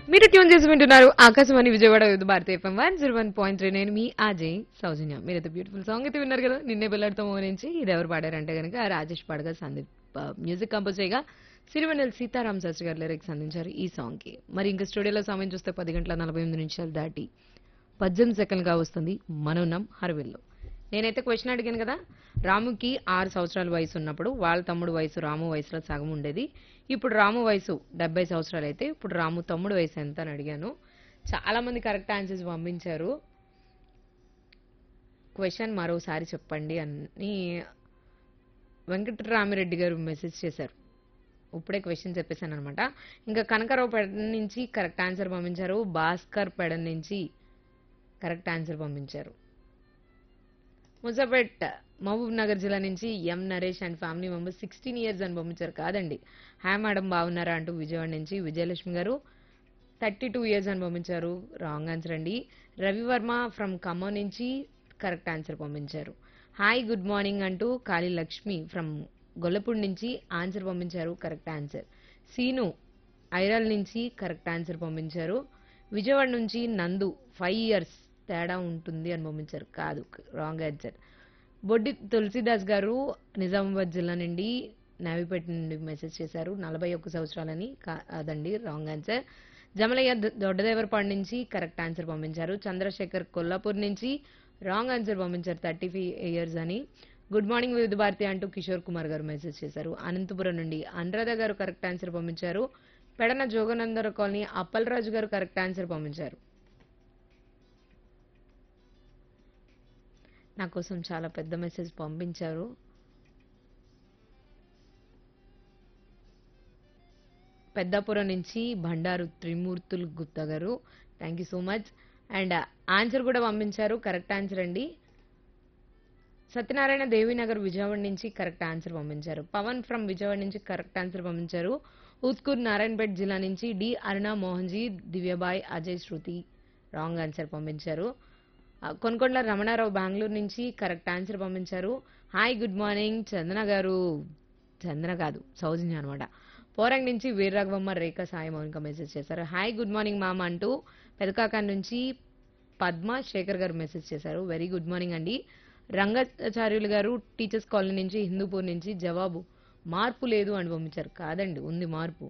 మీరు ట్యూన్ చేసి వింటున్నారు Akashvani Vijayawada Vividh Bharati FM one zero one point three నేను మీ అజయ్ సౌజన్య మీరైతే బ్యూటిఫుల్ సాంగ్ అయితే విన్నారు కదా నిన్నే బెల్లాడితో మోనించి ఇది ఎవరు పాడారంటే కనుక రాజేష్ పాడగా సందీప్ ఆ, మ్యూజిక్ కంపోజ్ చేయగా సిరివెన్నెల సీతారాం శాస్త్రి గారు లిరిక్స్ అందించారు ఈ సాంగ్ కి మరి ఇంకా స్టూడియోలో సమయం చూస్తే పది గంటల నలభై ఎనిమిది నిమిషాలు దాటి పద్దెనిమిది సెకండ్గా వస్తుంది మనోన్నం హర్విల్లో నేనైతే క్వశ్చన్ అడిగాను కదా రాముకి ఆరు సంవత్సరాల వయసు ఉన్నప్పుడు వాళ్ళ తమ్ముడు వయసు రాము వయసులో సగం ఉండేది ఇప్పుడు రాము వయసు డెబ్బై సంవత్సరాలు అయితే ఇప్పుడు రాము తమ్ముడు వయసు ఎంత అని అడిగాను చాలా మంది కరెక్ట్ ఆన్సర్స్ పంపించారు క్వశ్చన్ మరోసారి చెప్పండి అని వెంకటరామిరెడ్డి గారు మెసేజ్ చేశారు ఇప్పుడే క్వశ్చన్ చెప్పేశాను అనమాట ఇంకా కనకరావు పెడ నుంచి కరెక్ట్ ఆన్సర్ పంపించారు భాస్కర్ పెడ నుంచి కరెక్ట్ ఆన్సర్ పంపించారు ముజాపేట్ మహబూబ్ నగర్ జిల్లా నుంచి M Naresh and family members sixteen years అని పంపించారు కాదండి హాయ్ మేడం బాగున్నారా అంటూ విజయవాడ నుంచి విజయలక్ష్మి గారు థర్టీ టూ ఇయర్స్ అని పంపించారు రాంగ్ ఆన్సర్ అండి రవివర్మ ఫ్రమ్ ఖమ్మం నుంచి కరెక్ట్ ఆన్సర్ పంపించారు హాయ్ గుడ్ మార్నింగ్ అంటూ కాళీ లక్ష్మి ఫ్రమ్ గొల్లపూడి నుంచి ఆన్సర్ పంపించారు కరెక్ట్ ఆన్సర్ సీను ఐరాల్ నుంచి కరెక్ట్ ఆన్సర్ పంపించారు విజయవాడ నుంచి నందు ఫైవ్ ఇయర్స్ తేడా ఉంటుంది అని పంపించారు కాదు రాంగ్ ఆన్సర్ బొడ్డి తులసిదాస్ గారు నిజామాబాద్ జిల్లా నుండి నావిపేట నుండి మెసేజ్ చేశారు నలభై ఒక్క సంవత్సరాలని కా- అదండి రాంగ్ ఆన్సర్ జమలయ్య దొ- దొడ్డదేవరపాడు నుంచి కరెక్ట్ ఆన్సర్ పంపించారు చంద్రశేఖర్ కొల్లాపూర్ నుంచి రాంగ్ ఆన్సర్ పంపించారు థర్టీ ఫైవ్ ఇయర్స్ అని గుడ్ మార్నింగ్ వివిధ భారతి అంటూ కిషోర్ కుమార్ గారు మెసేజ్ చేశారు అనంతపురం నుండి అనురాధ గారు కరెక్ట్ ఆన్సర్ పంపించారు పెడన జోగనందర కాలనీ అప్పలరాజు గారు కరెక్ట్ ఆన్సర్ పంపించారు నా కోసం చాలా పెద్ద మెసేజ్ పంపించారు పెద్దాపురం నుంచి బండారు త్రిమూర్తులు గుప్తా గారు thank you so much and answer కూడా పంపించారు కరెక్ట్ ఆన్సర్ అండి సత్యనారాయణ దేవినగర్ విజయవాడ నుంచి కరెక్ట్ ఆన్సర్ పంపించారు పవన్ ఫ్రమ్ విజయవాడ నుంచి కరెక్ట్ ఆన్సర్ పంపించారు ఉత్కూర్ నారాయణపేట్ జిల్లా నుంచి D Aruna Mohanji Divyabai Ajay Shruti wrong answer పంపించారు ఆ, కొనకొండ రమణారావు బెంగళూరు నుంచి కరెక్ట్ ఆన్సర్ పంపించారు హాయ్ గుడ్ మార్నింగ్ చందన గారు చందన కాదు సౌజన్య అనమాట పోరంగ్ నుంచి వీరరాఘవమ్మ రేఖ సాయి మౌనిక మెసేజ్ చేశారు హాయ్ గుడ్ మార్నింగ్ మామ అంటూ పెదకాక నుంచి పద్మ శేఖర్ గారు మెసేజ్ చేశారు వెరీ గుడ్ మార్నింగ్ అండి రంగాచార్యులు గారు టీచర్స్ కాలనీ నుంచి హిందూపూర్ నుంచి జవాబు మార్పు లేదు అని పంపించారు కాదండి ఉంది మార్పు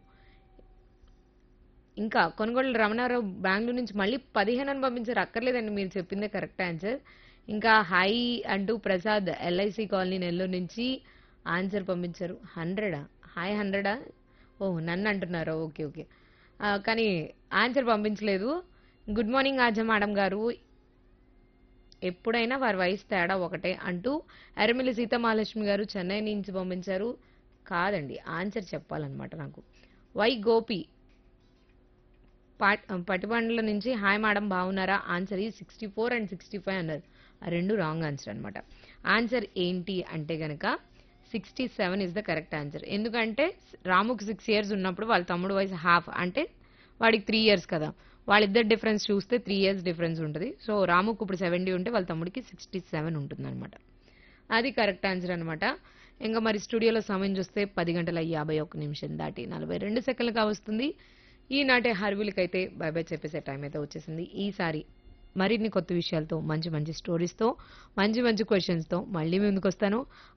ఇంకా కొనుగోలు రమణారావు బెంగళూరు నుంచి మళ్ళీ పదిహేను అని పంపించారు అక్కర్లేదండి మీరు చెప్పిందే కరెక్ట్ ఆన్సర్ ఇంకా హై అంటూ ప్రసాద్ ఎల్ఐసి కాలనీ నెల్లూరు నుంచి ఆన్సర్ పంపించారు హండ్రెడా హాయ్ హండ్రెడా ఓ నన్ను అంటున్నారు ఓకే ఓకే ఆ, కానీ ఆన్సర్ పంపించలేదు గుడ్ మార్నింగ్ ఆజా మేడం గారు ఎప్పుడైనా వారి వయసు తేడా ఒకటే అంటూ ఎర్రమిల్లి సీతామహాలక్ష్మి గారు చెన్నై నుంచి పంపించారు కాదండి ఆన్సర్ చెప్పాలన్నమాట నాకు వై గోపి పాట్ పటిబండ్ల నుంచి హాయ్ మేడం బాగున్నారా ఆన్సర్ ఈ sixty four and sixty five అన్నారు ఆ రెండు రాంగ్ ఆన్సర్ అనమాట ఆన్సర్ ఏంటి అంటే గనక sixty seven is the correct answer ఎందుకంటే రాముకు సిక్స్ ఇయర్స్ ఉన్నప్పుడు వాళ్ళ తమ్ముడు వయసు హాఫ్ అంటే వాడికి త్రీ ఇయర్స్ కదా వాళ్ళిద్దరు డిఫరెన్స్ చూస్తే త్రీ ఇయర్స్ డిఫరెన్స్ ఉంటుంది సో రాముకు ఇప్పుడు సెవెంటీ ఉంటే వాళ్ళ తమ్ముడికి సిక్స్టీ సెవెన్ ఉంటుంది అది కరెక్ట్ ఆన్సర్ అనమాట ఇంకా మరి స్టూడియోలో సమయం చూస్తే పది గంటల యాభై ఒక్క నిమిషం దాటి నలభై రెండు సెకండ్లుగా వస్తుంది ఈనాటి హర్విలకైతే బై బై చెప్పేసే టైం అయితే వచ్చేసింది ఈసారి మరిన్ని కొత్త విషయాలతో మంచి మంచి స్టోరీస్తో మంచి మంచి క్వశ్చన్స్తో మళ్ళీ మీ ముందుకు వస్తాను